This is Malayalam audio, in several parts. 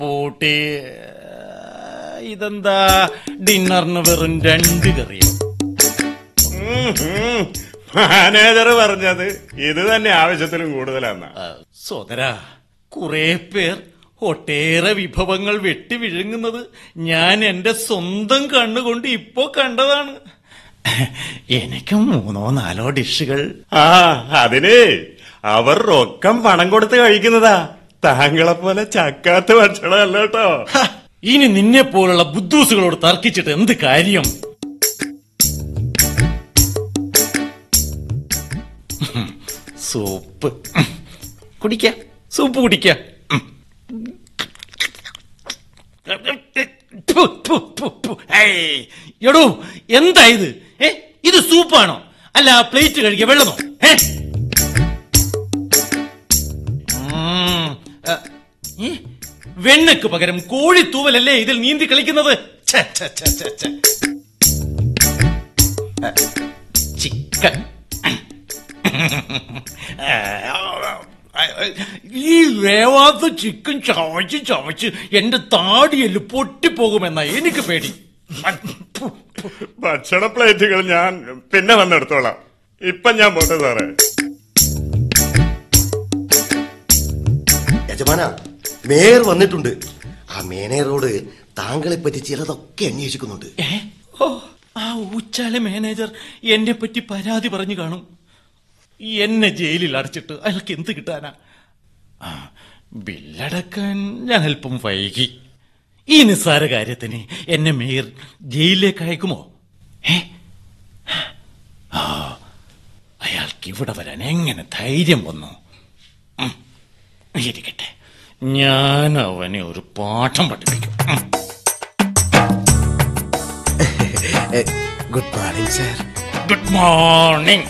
പൂട്ടി ഇതെന്താ ഡിന്നറിന് വെറും രണ്ട് കറിയോ മാനേജർ പറഞ്ഞത് ഇത് തന്നെ ആവശ്യത്തിലും കൂടുതലാന്നാ ആ, സോദരാ കുറെ പേർ ഒട്ടേറെ വിഭവങ്ങൾ വെട്ടി വിഴുങ്ങുന്നത് ഞാൻ എന്റെ സ്വന്തം കണ്ണുകൊണ്ട് ഇപ്പോ കണ്ടതാണ് എനിക്ക് മൂന്നോ നാലോ ഡിഷുകൾ ആ അതിന് അവർ റൊക്കം പണം കൊടുത്ത് കഴിക്കുന്നതാ താങ്കളെ പോലെ ചക്കാത്ത ഭക്ഷണമല്ല കേട്ടോ ഹ, ഇനി നിന്നെ പോലുള്ള ബുദ്ധൂസുകളോട് തർക്കിച്ചിട്ട് എന്ത് കാര്യം സൂപ്പ് കുടിക്ക സൂപ്പ് കുടിക്ക ഫു, ഫു, ഫു, ഫു. ഏയ്, എടോ എന്താ ഇത് ഏ ഇത് സൂപ്പാണോ അല്ല പ്ലേറ്റ് കഴിക്കുക വെള്ളമോ ഏ ഉം, ആ, ഏ? വെണ്ണയ്ക്ക് പകരം കോഴിത്തൂവലല്ലേ ഇതിൽ നീന്തി കളിക്കുന്നത് ഛെ, ഛെ, ഛെ, ഛെ, ഛെ. ആ, ചിക്കൻ ഈ വേവാത്ത ചിക്കൻ ചവച്ച് ചവച്ച് എന്റെ താടിയല് പൊട്ടിപ്പോകുമെന്ന എനിക്ക് പേടി ഭക്ഷണ പ്ലേറ്റുകൾ ഞാൻ പിന്നെ വന്നെടുത്തോളാം ഇപ്പൊ ഞാൻ പോട്ടെ സാറേ യജമാന മേയർ വന്നിട്ടുണ്ട് ആ മേനേറോട് താങ്കളെ പറ്റി ചിലതൊക്കെ അന്വേഷിക്കുന്നുണ്ട് ഏ? ഓ ആ ഊച്ചാല മാനേജർ എന്നെ പറ്റി പരാതി പറഞ്ഞു കാണും എന്നെ ജയിലിൽ അടച്ചിട്ട് അയാൾക്ക് എന്ത് കിട്ടാനാ ആ, ബില്ലടക്കാൻ ഞാൻ അല്പം വൈകി ഈ നിസ്സാര കാര്യത്തിന് എന്നെ മേയർ ജയിലിലേക്ക് അയക്കുമോ ഏ ആ അയാൾക്ക് ഇവിടെ വരാൻ എങ്ങനെ ധൈര്യം വന്നു ഉം, ഇരിക്കട്ടെ ഞാൻ അവനെ ഒരു പാഠം പഠിപ്പിക്കും ഉം. Good morning sir good morning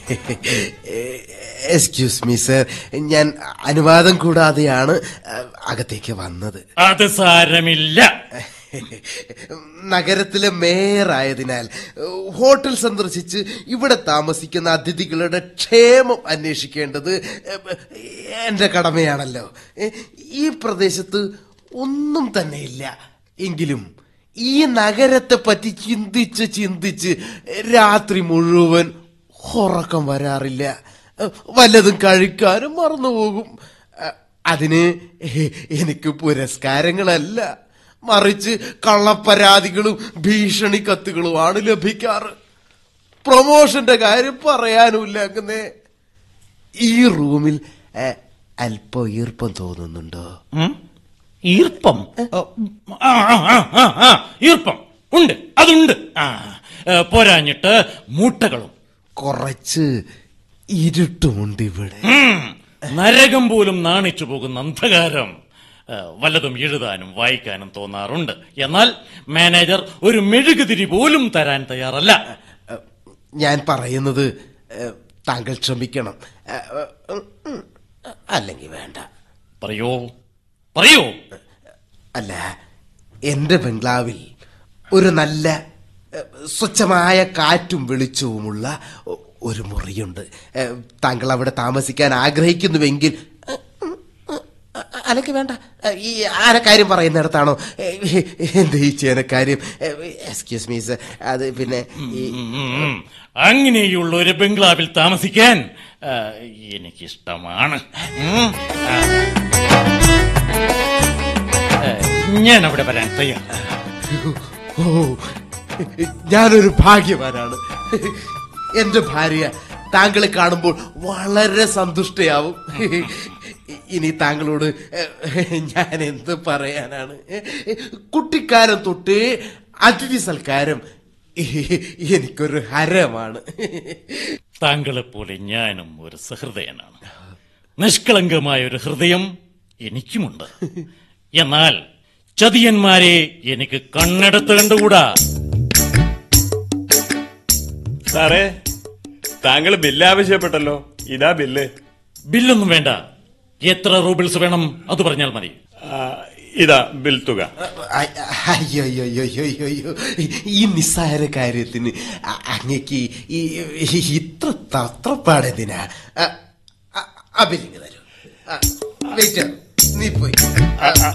excuse me sir ഞാൻ അനുവാദം കൂടാതെയാണ് അഹ്, അകത്തേക്ക് വന്നത് അത് സാരമില്ല നഗരത്തിലെ മേയർ ആയതിനാൽ അഹ്, ഹോട്ടൽ സന്ദർശിച്ച് ഇവിടെ താമസിക്കുന്ന അതിഥികളുടെ ക്ഷേമം അന്വേഷിക്കേണ്ടത് അഹ്, എന്റെ കടമയാണല്ലോ എ, ഈ പ്രദേശത്ത് ഒന്നും തന്നെ ഇല്ല എങ്കിലും ഈ നഗരത്തെ പറ്റി ചിന്തിച്ച് ചിന്തിച്ച് രാത്രി മുഴുവൻ ഉറക്കം വരാറില്ല അഹ്, വല്ലതും കഴിക്കാനും മറന്നുപോകും അഹ്, അതിന് എനിക്ക് പുരസ്കാരങ്ങളല്ല മറിച്ച് കള്ളപ്പരാതികളും ഭീഷണി കത്തുകളുമാണ് ലഭിക്കാറ് പ്രൊമോഷന്റെ കാര്യം പറയാനുമില്ല അങ്ങനെ ഈ റൂമിൽ അഹ്, അല്പം ഈർപ്പം തോന്നുന്നുണ്ടോ ഉം? ഈർപ്പം ആ, ആ, ആ, ആ, ആ, ഈർപ്പം ഉണ്ട് അതുണ്ട് ആ ഏ, പോരാഞ്ഞിട്ട് മൂട്ടകളും കുറച്ച് ഇരുട്ടുമുണ്ട് ഇവിടെ ഉം, നരകം പോലും നാണിച്ചു പോകുന്ന അന്ധകാരം ഏ, വല്ലതും എഴുതാനും വായിക്കാനും തോന്നാറുണ്ട് എന്നാൽ മാനേജർ ഒരു മെഴുകുതിരി പോലും തരാൻ തയ്യാറല്ല അഹ്, ഞാൻ പറയുന്നത് അഹ്, താങ്കൾ ക്ഷമിക്കണം അഹ്, ഉം, ഉം, അല്ലെങ്കിൽ വേണ്ട പറയോ പറയോ അല്ല എന്റെ ബംഗ്ലാവിൽ ഒരു നല്ല അഹ്, സ്വച്ഛമായ കാറ്റും വെളിച്ചവുമുള്ള ഒ- ഒരു മുറിയുണ്ട് അഹ്, താങ്കൾ അവിടെ താമസിക്കാൻ ആഗ്രഹിക്കുന്നുവെങ്കിൽ അഹ്, ഉം, ഉം, അല്ലെങ്കിൽ വേണ്ട അഹ്, ഈ ആനക്കാര്യം പറയുന്നിടത്താണോ അഹ്, എന്ത് ഈ ചേനക്കാര്യം എക്സ്ക്യൂസ് മീ സർ അത് പിന്നെ ഈ ഉം, അങ്ങനെയുള്ള ഒരു ബംഗ്ലാവിൽ താമസിക്കാൻ ആ, എനിക്കിഷ്ടമാണ് ഉം, ആ. ഏ, ഞാൻ അവിടെ വരാൻ തയ്യാർ ഓ ഞാനൊരു ഭാഗ്യവാനാണ് എന്റെ ഭാര്യ താങ്കളെ കാണുമ്പോൾ വളരെ സന്തുഷ്ടയാവും ഇനി താങ്കളോട് ഞാൻ എന്ത് പറയാനാണ് കുട്ടിക്കാലം തൊട്ട് അതിഥി സൽക്കാരം എനിക്കൊരു ഹരമാണ് താങ്കളെപ്പോലെ ഞാനും ഒരു സഹൃദയനാണ് നിഷ്കളങ്കമായ ഒരു ഹൃദയം എനിക്കുമുണ്ട് എന്നാൽ ചതിയന്മാരെ എനിക്ക് കണ്ണെടുത്ത് കണ്ടുകൂടാ സാറേ താങ്കൾ ബില്ല് ആവശ്യപ്പെട്ടല്ലോ ഇതാ ബില്ല് ബില്ലൊന്നും വേണ്ട എത്ര റൂബിൾസ് വേണം അത് പറഞ്ഞാൽ മതി ആ, ഇതാ ബിൽ തുക അയ്യോ അയ്യോ അയ്യോ അയ്യോ അയ്യോ ഈ നിസ്സാര കാര്യത്തിന് അ- അങ്ങക്ക് ഈ ഈ- ഇത്ര തത്രപ്പാടെന്തിനാ അബിലിങ് തരൂ വെയിറ്റ് നീ പോയി ആ, ആ,